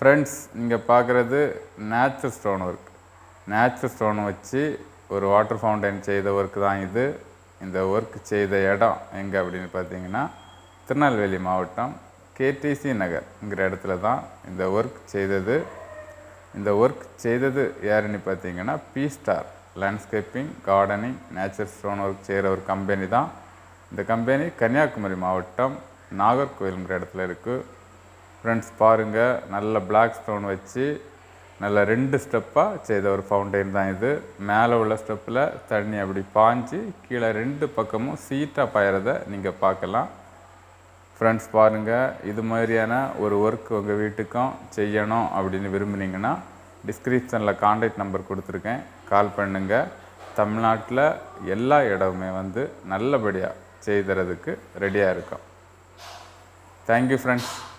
friends நீங்கள் பார்க்குறது natural stone work natural stone வச்சு ஒரு வாட்டர் ஃபவுண்டைன் செய்த ஒர்க் தான் இது இந்த ஒர்க் செய்த இடம் எங்கே அப்படின்னு பார்த்தீங்கன்னா திருநெல்வேலி மாவட்டம் கேடிசி நகர்ங்கிற இடத்துல தான் இந்த ஒர்க் செய்தது இந்த ஒர்க் செய்தது யாருன்னு பார்த்தீங்கன்னா B star landscaping gardening nature stone work செய்கிற ஒரு கம்பெனி தான் இந்த கம்பெனி கன்னியாகுமரி மாவட்டம் நாகர்கோவிலுங்கிற இடத்துல இருக்குது ஃப்ரெண்ட்ஸ் பாருங்கள் நல்ல பிளாக் ஸ்டோன் வச்சு நல்ல ரெண்டு ஸ்டெப்பாக செய்த ஒரு ஃபவுண்டைன் தான் இது மேலே உள்ள ஸ்டெப்பில் தண்ணி அப்படி பாஞ்சு கீழே ரெண்டு பக்கமும் சீட்டாக பாயறதை நீங்கள் பார்க்கலாம் ஃப்ரெண்ட்ஸ் பாருங்கள் இது மாதிரியான ஒரு ஒர்க் உங்கள் வீட்டுக்கும் செய்யணும் அப்படின்னு விரும்புனீங்கன்னா டிஸ்கிரிப்ஷனில் காண்டாக்ட் நம்பர் கொடுத்துருக்கேன் கால் பண்ணுங்கள் தமிழ்நாட்டில் எல்லா இடமுமே வந்து நல்லபடியாக செய்தறதுக்கு ரெடியாக இருக்கும் தேங்க்யூ ஃப்ரெண்ட்ஸ்